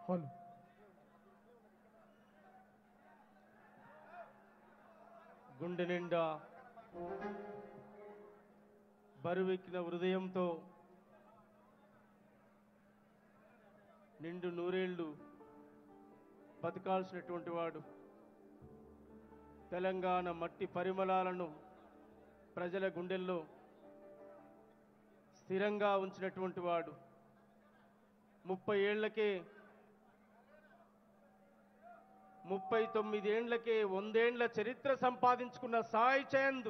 Hello గుండె నిండా బరువెక్కిన హృదయంతో నిండు నూరేళ్లు బతకాల్సినటువంటి వాడు తెలంగాణ మట్టి పరిమళాలను ప్రజల గుండెల్లో స్థిరంగా ఉంచినటువంటి వాడు ముప్పై ఏళ్లకే ముప్పై తొమ్మిదేండ్లకే వందేండ్ల చరిత్ర సంపాదించుకున్న సాయి చంద్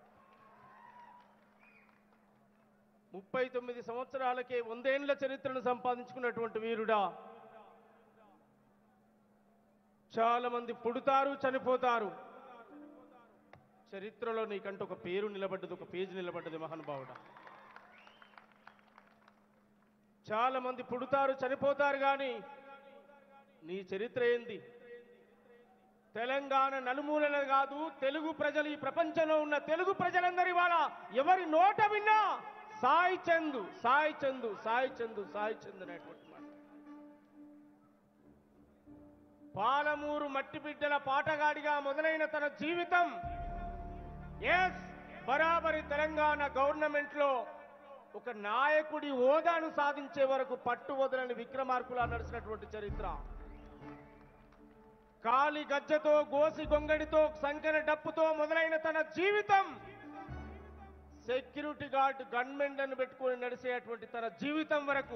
ముప్పై తొమ్మిది సంవత్సరాలకే వందేండ్ల చరిత్రను సంపాదించుకున్నటువంటి వీరుడా చాలా మంది పుడతారు చనిపోతారు చరిత్రలో నీకంటూ ఒక పేరు నిలబడ్డది ఒక పేజీ నిలబడ్డది మహానుభావుడా చాలా మంది పుడతారు చనిపోతారు కానీ నీ చరిత్ర ఏంది తెలంగాణ నలుమూలన కాదు తెలుగు ప్రజలు ఈ ప్రపంచంలో ఉన్న తెలుగు ప్రజలందరి వాళ్ళ ఎవరి నోట విన్నా సాయి చందు సాయి చందు సాయి చందు సాయి చందు అనేటువంటి మాట పాలమూరు మట్టి బిడ్డల పాటగాడిగా మొదలైన తన జీవితం ఎస్ బరాబరి తెలంగాణ గవర్నమెంట్ లో ఒక నాయకుడి హోదాను సాధించే వరకు పట్టు వదలని విక్రమార్కులా నడిచినటువంటి చరిత్ర కాలి గజ్జతో గోసి గొంగడితో సంకెన డప్పుతో మొదలైన తన జీవితం సెక్యూరిటీ గార్డ్ గన్మెన్లను పెట్టుకొని నడిచేటువంటి తన జీవితం వరకు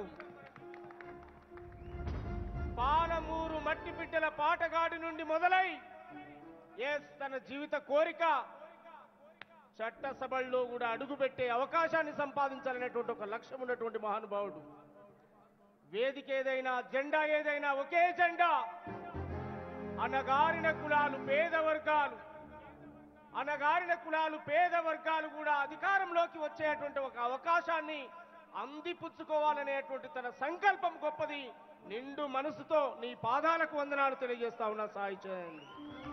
పాలమూరు మట్టి బిడ్డల పాటగాడి నుండి మొదలై ఎస్ తన జీవిత కోరిక చట్టసభల్లో కూడా అడుగుపెట్టే అవకాశాన్ని సంపాదించాలనేటువంటి ఒక లక్ష్యం ఉన్నటువంటి మహానుభావుడు వేదిక ఏదైనా జెండా ఏదైనా ఒకే జెండా అనగారిన కులాలు పేద వర్గాలు అనగారిన కులాలు పేద వర్గాలు కూడా అధికారంలోకి వచ్చేటువంటి ఒక అవకాశాన్ని అందిపుచ్చుకోవాలనేటువంటి తన సంకల్పం గొప్పది నిండు మనసుతో నీ పాదాలకు వందనాలు తెలియజేస్తా ఉన్నా సాయి చంద్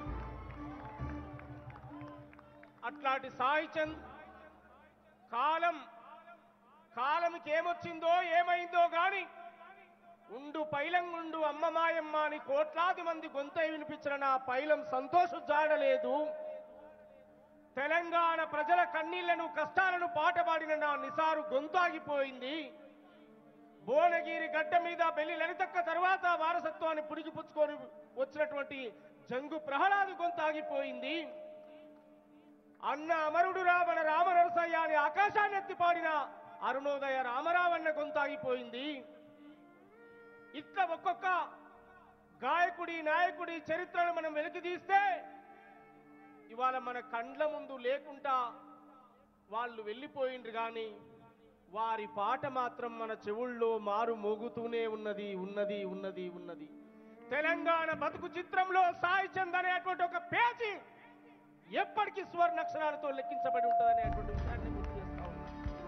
అట్లాంటి సాయి చంద్ కాలం కాలంకి ఏమొచ్చిందో ఏమైందో గాని ఉండు పైలంగుండు అమ్మ మాయమ్మ అని కోట్లాది మంది గొంతై వినిపించిన నా పైలం సంతోష జాడలేదు తెలంగాణ ప్రజల కన్నీళ్లను కష్టాలను పాటపాడిన నా నిసారు గొంతాగిపోయింది భువనగిరి గడ్డ మీద బెల్లి లలితక్క తర్వాత వారసత్వాన్ని పుడిగిపుచ్చుకొని వచ్చినటువంటి జంగు ప్రహ్లాదు గొంతాగిపోయింది అన్న అమరుడు రావణ రామ నరసయ్య అని ఆకాశాన్ని ఎత్తి పాడిన అరుణోదయ రామరావన్న గొంతాగిపోయింది ఇట్లా ఒక్కొక్క గాయకుడి నాయకుడి చరిత్రను మనం వెలికి తీస్తే ఇవాళ మన కండ్ల ముందు లేకుండా వాళ్ళు వెళ్ళిపోయిండ్రు కానీ వారి పాట మాత్రం మన చెవుల్లో మారు మోగుతూనే ఉన్నది ఉన్నది ఉన్నది ఉన్నది తెలంగాణ బతుకు చిత్రంలో సాయి చంద్ అనేటువంటి ఒక పేజీ ఎప్పటికీ స్వర్ణక్షరాలతో లెక్కించబడి ఉంటుంది అనేటువంటి విషయాన్ని గుర్తు చేస్తా ఉన్నా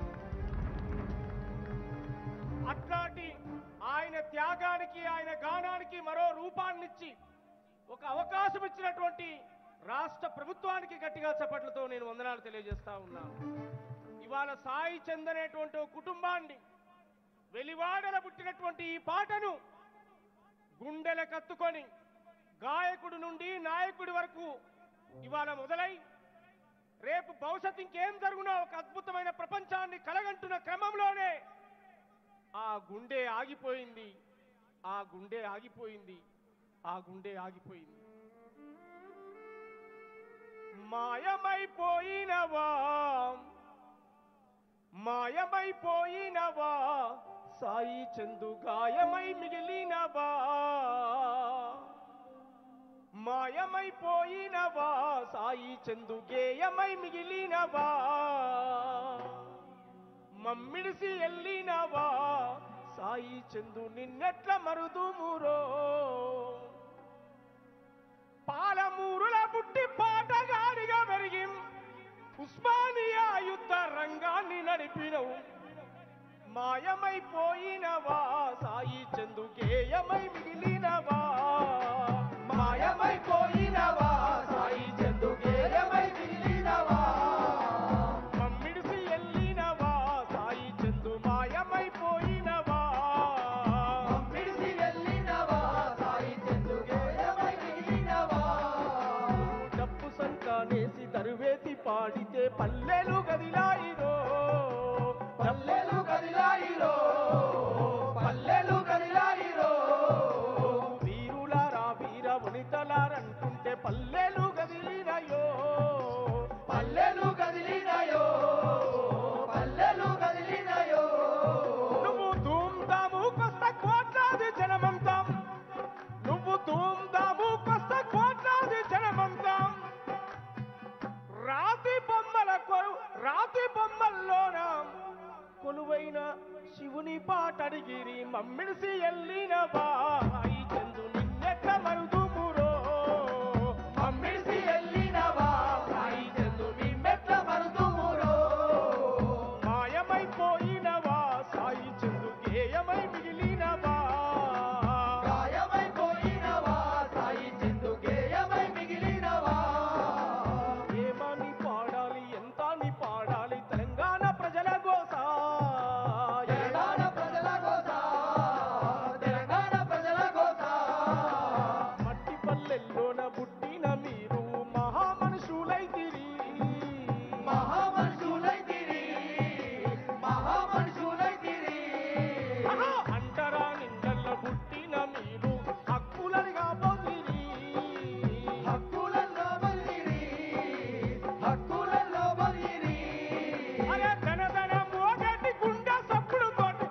అట్లాంటి ఆయన త్యాగానికి ఆయన గానానికి మరో రూపాన్నిచ్చి ఒక అవకాశం ఇచ్చినటువంటి రాష్ట్ర ప్రభుత్వానికి గట్టిగా చప్పట్లతో నేను వందనాలు తెలియజేస్తా ఉన్నాను ఇవాళ సాయి చంద్ అనేటువంటి ఒక కుటుంబాన్ని వెలివాడల పుట్టినటువంటి ఈ పాటను గుండెల కత్తుకొని గాయకుడి నుండి నాయకుడి వరకు ఇవాళ మొదలై రేపు భవిష్యత్ ఇంకేం జరుగునో ఒక అద్భుతమైన ప్రపంచాన్ని కలగంటున్న క్రమంలోనే ఆ గుండె ఆగిపోయింది ఆ గుండె ఆగిపోయింది ఆ గుండె ఆగిపోయింది మాయమైపోయినవా మాయమైపోయినవా సాయి చందు గాయమై మిగిలినవా మాయమైపోయినవా సాయి చందు గేయమై మిగిలినవా మమ్మిడిసి ఎల్లినవా సాయి చందు నిన్నెట్ల మరుదుమురో పాలమూరుల పుట్టి పాటగాడిగా పెరిగి ఉస్మానియా యుద్ధ రంగాన్ని నడిపినవు మాయమైపోయినవా సాయి చందు గేయమై మిగిలినవా మాయమైపోయినవా సాయి చందు గేయమై మిగిలినవా మమ్మిడిసి ఎల్లినవా సాయి చందు మాయమైపోయినవా మమ్మిడిసి వెళ్ళినవా మాటడిగిరి మమ్మిడిసి ఎల్లినవా సాయి చందు నిన్నెట్ల మరుదుమురో మమ్మిడిసి ఎల్లినవా సాయి చందు నిమ్మెట్ల మరుదుమురో మాయమైపోయినవా సాయి చందు గేయమై మిగిలినవా గాయమైపోయినవా సాయి చందు గేయమై మిగిలినవా ఏమని పాడాలి ఎంత అని పాడాలి తెలంగాణ ప్రజల గోస తెలంగాణ ప్రజల కోస తెలంగాణ ప్రజల కోస మట్టి పల్లెల్లోన పుట్టిన మీరు మహామనుషులైతిరి మహామనుషులైతిరి మహామనుషులైతిరి ఆహా! అంటరా నిండల్ల పుట్టిన మీరు హక్కులని కాబోతిరి హక్కులలో బలిరి హక్కులలో బలిరి అరే ధన ధన మోగటి గుండె సప్పుడు తోటి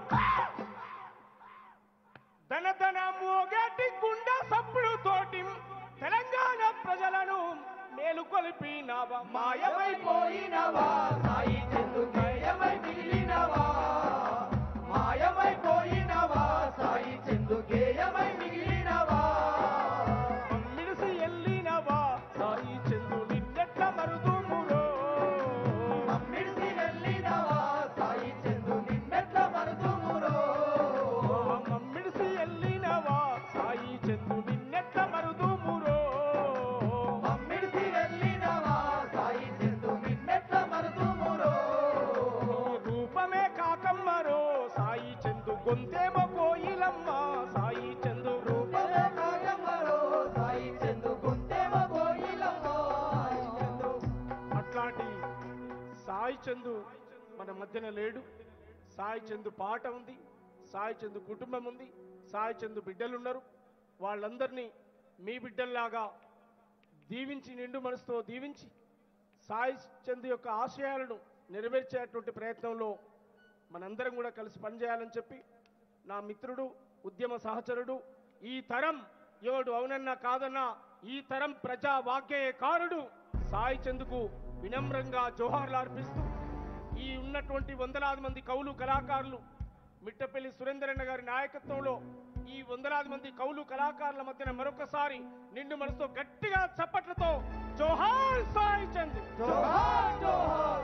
ధన ధన మోగటి గుండె సప్పుడు తోటి తెలంగాణ ప్రజలను మేలుకొల్పినవా మాయమైపోయిన మాయమైపోయినవా సాయి చందు గేయమై మిగిలినవా మాయమైపోయినవా సాయి చందు గేయమై మిగిలినవా మమ్మిడిసి ఎల్లినవా సాయి చందు నిన్నెట్ల మరుదుమురో మమ్మిడిసి వెళ్ళినవా సాయి చందు నిన్నెట్ల మరుదుమురో మమ్మిడిసి ఎల్లినవా సాయి చందు నిన్నెట్ల మరుదుమురో మమ్మిడిసి వెళ్ళినవా సాయి చందు నిన్నెట్ల మరుదుమురో నీ రూపమే కాకమ్మరో సాయి చందు గొంతేమో కోయిలమ్మ సాయి చందు రూపమే కాయమ్మరో సాయి చందు గుంతేమ కోయిలమ్మో సాయి చందు అట్లాంటి సాయి చందు మన మధ్యన లేడు సాయి చందు పాట ఉంది సాయి చందు కుటుంబం ఉంది సాయి చందు బిడ్డలున్నారు వాళ్ళందరినీ మీ బిడ్డల్లాగా దీవించి నిండు మనసుతో దీవించి సాయి చందు యొక్క ఆశయాలను నెరవేర్చేటువంటి ప్రయత్నంలో మనందరం కూడా కలిసి పనిచేయాలని చెప్పి నా మిత్రుడు ఉద్యమ సహచరుడు ఈ తరం ఎవడు అవునన్నా కాదన్నా ఈ తరం ప్రజా వాగ్గేయకారుడు సాయి చందుకు వినమ్రంగా జోహార్లు అర్పిస్తూ ఈ ఉన్నటువంటి వందలాది మంది కవులు కళాకారులు మిట్టపల్లి సురేందరన్న గారి నాయకత్వంలో ఈ వందలాది మంది కవులు కళాకారుల మధ్యన మరొకసారి నిండు మనసుతో గట్టిగా చప్పట్లతో జోహార్ సాయి చంద్ జోహార్ జోహార్